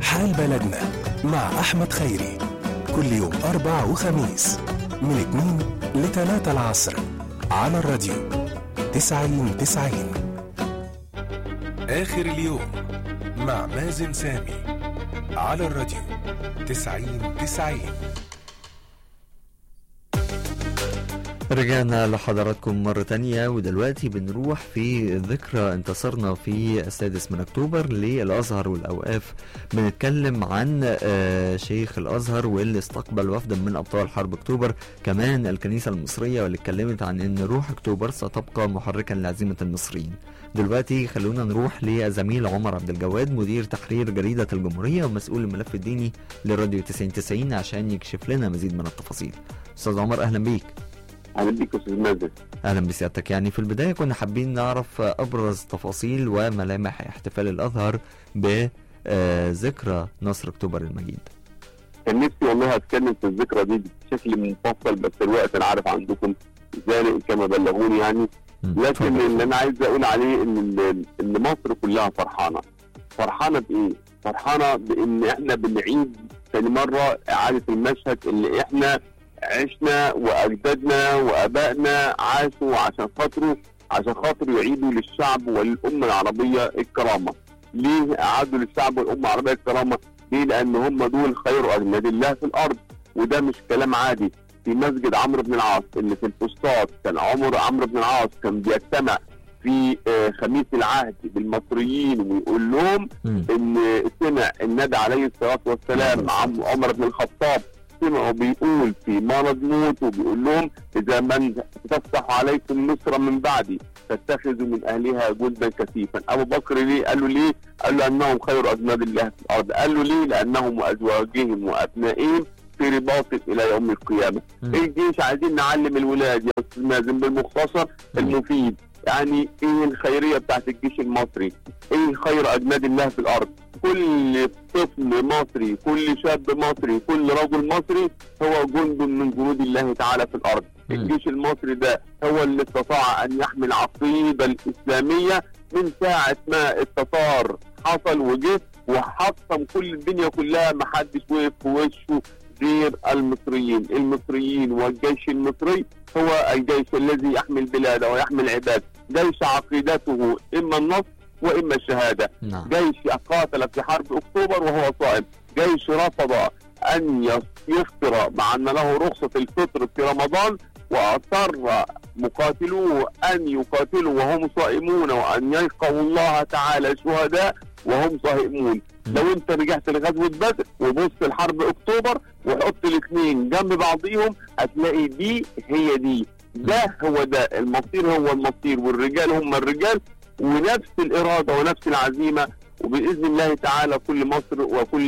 حال بلدنا مع أحمد خيري كل يوم أربع وخميس من 2 ل 3 العصر على الراديو 90 90 آخر اليوم مع مازن سامي على الراديو 90 90 رجعنا لحضراتكم مرة تانية ودلوقتي بنروح في ذكرى انتصارنا في السادس من أكتوبر للأزهر والأوقاف بنتكلم عن آه، شيخ الأزهر واللي استقبل وفدا من أبطال حرب أكتوبر كمان الكنيسة المصرية واللي اتكلمت عن أن روح أكتوبر ستبقى محركا لعزيمة المصريين دلوقتي خلونا نروح لزميل عمر عبد الجواد مدير تحرير جريدة الجمهورية ومسؤول الملف الديني لراديو 9090 عشان يكشف لنا مزيد من التفاصيل أستاذ عمر أهلا بيك اهلا بيك يا استاذ مازن اهلا بسيادتك يعني في البدايه كنا حابين نعرف ابرز تفاصيل وملامح احتفال الازهر بذكرى نصر اكتوبر المجيد كان نفسي والله اتكلم في الذكرى دي بشكل مفصل بس الوقت انا عارف عندكم زانق كما بلغوني يعني مم، لكن اتفضل. اللي انا عايز اقول عليه ان ال- ان مصر كلها فرحانه فرحانه بايه؟ فرحانه بان احنا بنعيد ثاني مره اعاده المشهد اللي احنا عشنا واجدادنا وابائنا عاشوا عشان خاطره عشان خاطر يعيدوا للشعب وللامه العربيه الكرامه. ليه اعادوا للشعب والامه العربيه الكرامه؟ ليه؟ لان هم دول خير اجناد الله في الارض وده مش كلام عادي. في مسجد عمرو بن العاص اللي في الفسطاط كان عمر عمرو بن العاص كان بيجتمع في آه، خميس العهد بالمصريين ويقول لهم مم، ان سمع النبي عليه الصلاه والسلام عم عمر بن الخطاب سمعه بيقول في مرض موت وبيقول لهم اذا من تفتح عليكم مصر من بعدي فاتخذوا من اهلها جندا كثيفا ابو بكر ليه قال له ليه قال له انهم خير اجناد الله في الارض قال له ليه لانهم وازواجهم وابنائهم في رباط الى يوم القيامه مم. الجيش عايزين نعلم الولاد يا استاذ مازن بالمختصر المفيد يعني ايه الخيريه بتاعت الجيش المصري؟ ايه خير اجناد الله في الارض؟ كل طفل مصري، كل شاب مصري، كل رجل مصري هو جند من جنود الله تعالى في الارض. مم. الجيش المصري ده هو اللي استطاع ان يحمي العقيده الاسلاميه من ساعه ما التتار حصل وجه وحطم كل الدنيا كلها ما حدش وقف في وشه غير المصريين، المصريين والجيش المصري هو الجيش الذي يحمي البلاد ويحمي العباد، جيش عقيدته اما النصر واما الشهاده، نعم جيش قاتل في حرب اكتوبر وهو صائم، جيش رفض ان يص- يفطر مع ان له رخصه الفطر في رمضان واصر مقاتلوه ان يقاتلوا وهم صائمون وان يلقوا الله تعالى شهداء وهم صائمون مم. لو انت رجعت لغزوه بدر وبص لحرب اكتوبر وحط الاثنين جنب بعضيهم هتلاقي دي هي دي ده هو ده المصير هو المصير والرجال هم الرجال ونفس الاراده ونفس العزيمه وباذن الله تعالى كل مصر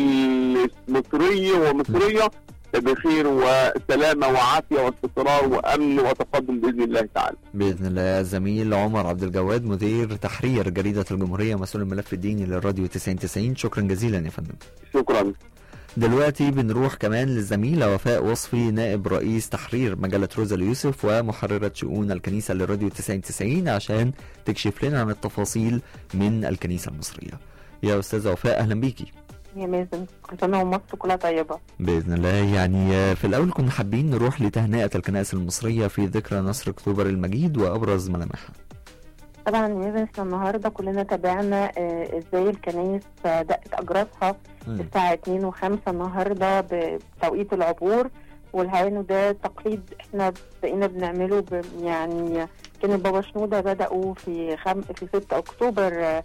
وكل مصري ومصريه بخير وسلامه وعافيه واستقرار وامن وتقدم باذن الله تعالى. باذن الله زميل عمر عبد الجواد مدير تحرير جريده الجمهوريه مسؤول الملف الديني للراديو 9090 شكرا جزيلا يا فندم شكرا. دلوقتي بنروح كمان للزميلة وفاء وصفي نائب رئيس تحرير مجلة روزا اليوسف ومحررة شؤون الكنيسة للراديو 9090 عشان تكشف لنا عن التفاصيل من الكنيسة المصرية يا أستاذة وفاء أهلا بيكي يا مازن كل سنة ومصر كلها طيبة بإذن الله يعني آه، في الأول كنا حابين نروح لتهنئة الكنائس المصرية في ذكرى نصر أكتوبر المجيد وأبرز ملامحها طبعا يا مازن احنا النهاردة كلنا تابعنا آه، ازاي الكنايس آه، دقت أجراسها مم. الساعة 2 و5 النهاردة بتوقيت العبور والحقيقة انه ده تقليد احنا بقينا بنعمله ب- يعني كان البابا شنودة بدأوا في خم... في 6 أكتوبر آه،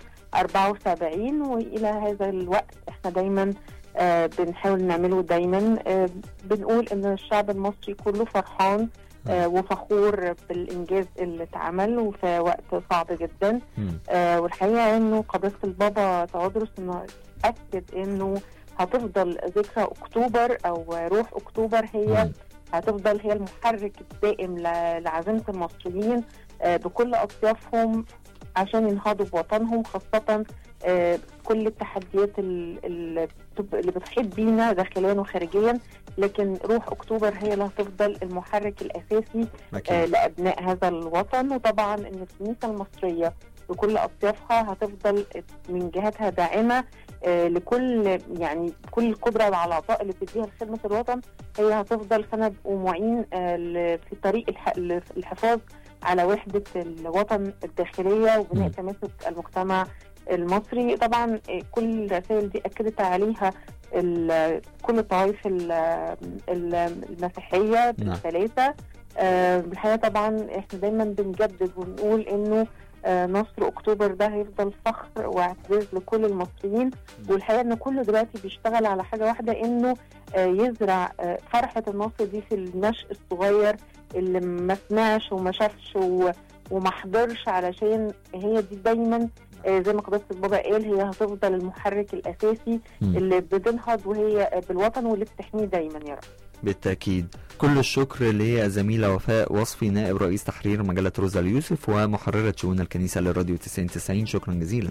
74 وإلى هذا الوقت احنا دايما آه، بنحاول نعمله دايما آه، بنقول ان الشعب المصري كله فرحان آه، وفخور بالانجاز اللي اتعمل وفي وقت صعب جدا مم. آه، والحقيقه انه قداسه البابا توادرس انه اكد انه هتفضل ذكرى اكتوبر او روح اكتوبر هي مم. هتفضل هي المحرك الدائم ل- لعزيمه المصريين آه، بكل اطيافهم عشان ينهضوا بوطنهم خاصه آه، كل التحديات ال- ال- اللي بتحيط بينا داخليا وخارجيا لكن روح اكتوبر هي اللي هتفضل المحرك الاساسي آه، أكيد لابناء هذا الوطن وطبعا ان الكنيسه المصريه بكل اطيافها هتفضل من جهتها داعمه آه، لكل يعني كل القدره على العطاء اللي بتديها لخدمه الوطن هي هتفضل سند ومعين آه، ل- في طريق الح- الحفاظ على وحده الوطن الداخليه وبناء مم. تماسك المجتمع المصري طبعا آه، كل الرسائل دي اكدت عليها ال- كل الطوائف ال- ال- المسيحيه نعم. الثلاثه آه، الحقيقه طبعا احنا دايما بنجدد ونقول انه آه، نصر اكتوبر ده هيفضل فخر واعتزاز لكل المصريين والحقيقه ان كله دلوقتي بيشتغل على حاجه واحده انه آه، يزرع آه، فرحه النصر دي في النشء الصغير اللي ما سمعش وما شافش و- وما حضرش علشان هي دي دايما آه، زي ما قداسه البابا قال هي هتفضل المحرك الاساسي مم. اللي بتنهض وهي آه، بالوطن واللي بتحميه دايما يا رب بالتأكيد كل الشكر لزميلة وفاء وصفي نائب رئيس تحرير مجلة روزا اليوسف ومحررة شؤون الكنيسة للراديو 90 شكرا جزيلا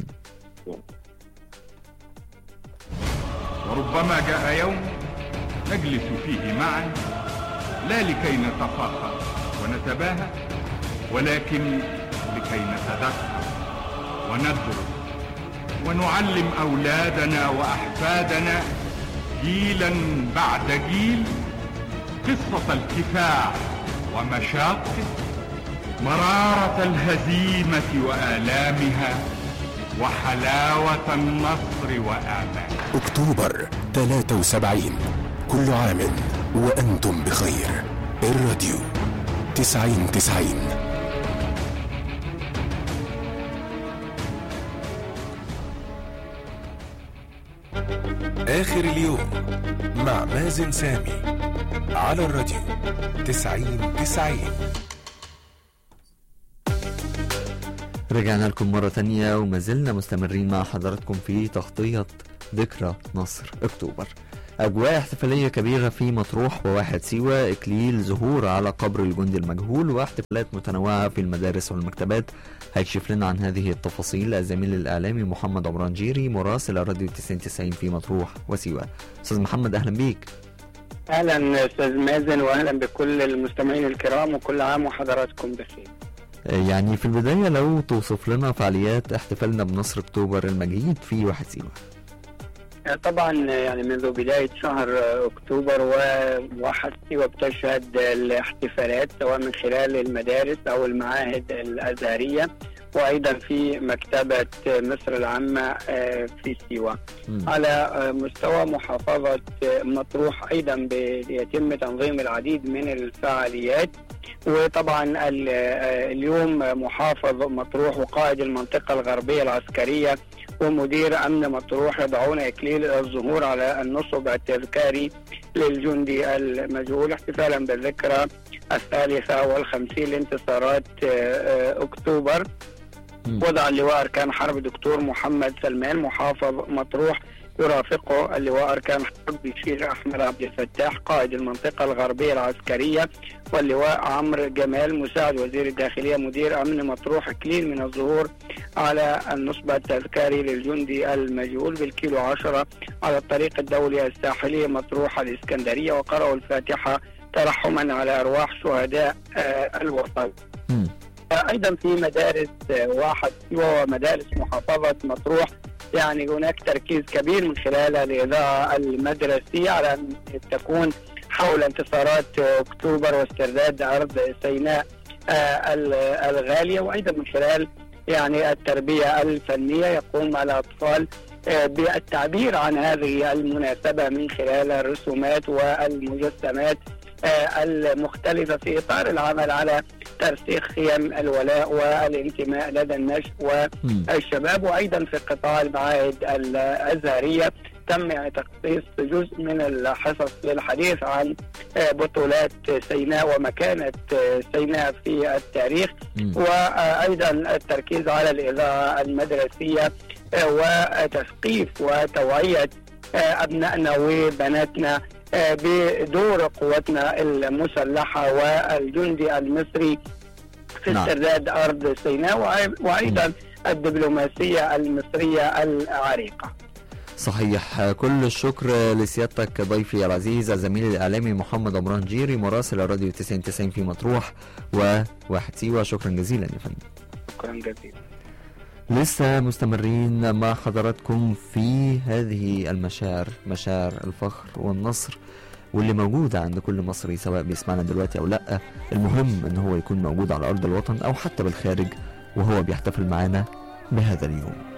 وربما جاء يوم نجلس فيه معا لا لكي نتفاخر ونتباهى ولكن لكي نتذكر وندرس ونعلم اولادنا واحفادنا جيلا بعد جيل قصه الكفاح ومشاقه مراره الهزيمه والامها وحلاوه النصر واماله أكتوبر 73 كل عام وأنتم بخير الراديو 90 90 آخر اليوم مع مازن سامي على الراديو 90 90 رجعنا لكم مرة تانية وما زلنا مستمرين مع حضراتكم في تغطية ذكرى نصر أكتوبر أجواء احتفالية كبيرة في مطروح وواحد سيوة إكليل زهور على قبر الجندي المجهول واحتفالات متنوعة في المدارس والمكتبات هيكشف لنا عن هذه التفاصيل الزميل الإعلامي محمد عمران جيري مراسل راديو 90 في مطروح وسيوة أستاذ محمد أهلا بيك اهلا استاذ مازن واهلا بكل المستمعين الكرام وكل عام وحضراتكم بخير يعني في البداية لو توصف لنا فعاليات احتفالنا بنصر أكتوبر المجيد في واحد سيوة طبعا يعني منذ بداية شهر أكتوبر وواحد سيوة بتشهد الاحتفالات سواء من خلال المدارس أو المعاهد الأزهرية وأيضا في مكتبة مصر العامة في سيوة مم. على مستوى محافظة مطروح أيضا بيتم تنظيم العديد من الفعاليات وطبعا ال- اليوم محافظ مطروح وقائد المنطقة الغربية العسكرية ومدير أمن مطروح يضعون إكليل الظهور على النصب التذكاري للجندي المجهول احتفالا بالذكرى الثالثة والخمسين لانتصارات آه، آه، أكتوبر مم. وضع اللواء أركان حرب دكتور محمد سلمان محافظ مطروح يرافقه اللواء أركان حرب بشير أحمد عبد الفتاح قائد المنطقة الغربية العسكرية واللواء عمرو جمال مساعد وزير الداخلية مدير أمن مطروح إكليل من الظهور على النصب التذكاري للجندي المجهول بالكيلو عشرة على الطريق الدولي الساحلي مطروح الإسكندرية وقرأوا الفاتحة ترحما على أرواح شهداء آه، الوطن مم. ايضا في مدارس آه، واحد سيوة ومدارس محافظه مطروح يعني هناك تركيز كبير من خلال الاذاعه المدرسيه على ان تكون حول انتصارات آه، اكتوبر واسترداد ارض سيناء آه، ال- الغاليه وايضا من خلال يعني التربيه الفنيه يقوم الاطفال آه، بالتعبير عن هذه المناسبه من خلال الرسومات والمجسمات آه، المختلفه في اطار العمل على ترسيخ خيم الولاء والانتماء لدى النشء مم. والشباب وايضا في قطاع المعاهد الازهريه تم يعني تخصيص جزء من الحصص للحديث عن آه، بطولات سيناء ومكانه آه، سيناء في التاريخ مم. وايضا التركيز على الاذاعه المدرسيه آه، وتثقيف وتوعيه آه، ابنائنا وبناتنا آه، بدور قواتنا المسلحه والجندي المصري في نعم. استرداد ارض سيناء وأي- وايضا الدبلوماسيه المصريه العريقه. صحيح كل الشكر لسيادتك ضيفي العزيز الزميل الإعلامي محمد عمران جيري مراسل راديو 90 في مطروح وواحد سيوة شكرا جزيلا يا فندم شكرا جزيلا. لسه مستمرين مع حضراتكم في هذه المشاعر مشاعر الفخر والنصر واللي موجودة عند كل مصري سواء بيسمعنا دلوقتي أو لأ المهم إن هو يكون موجود على أرض الوطن أو حتى بالخارج وهو بيحتفل معانا بهذا اليوم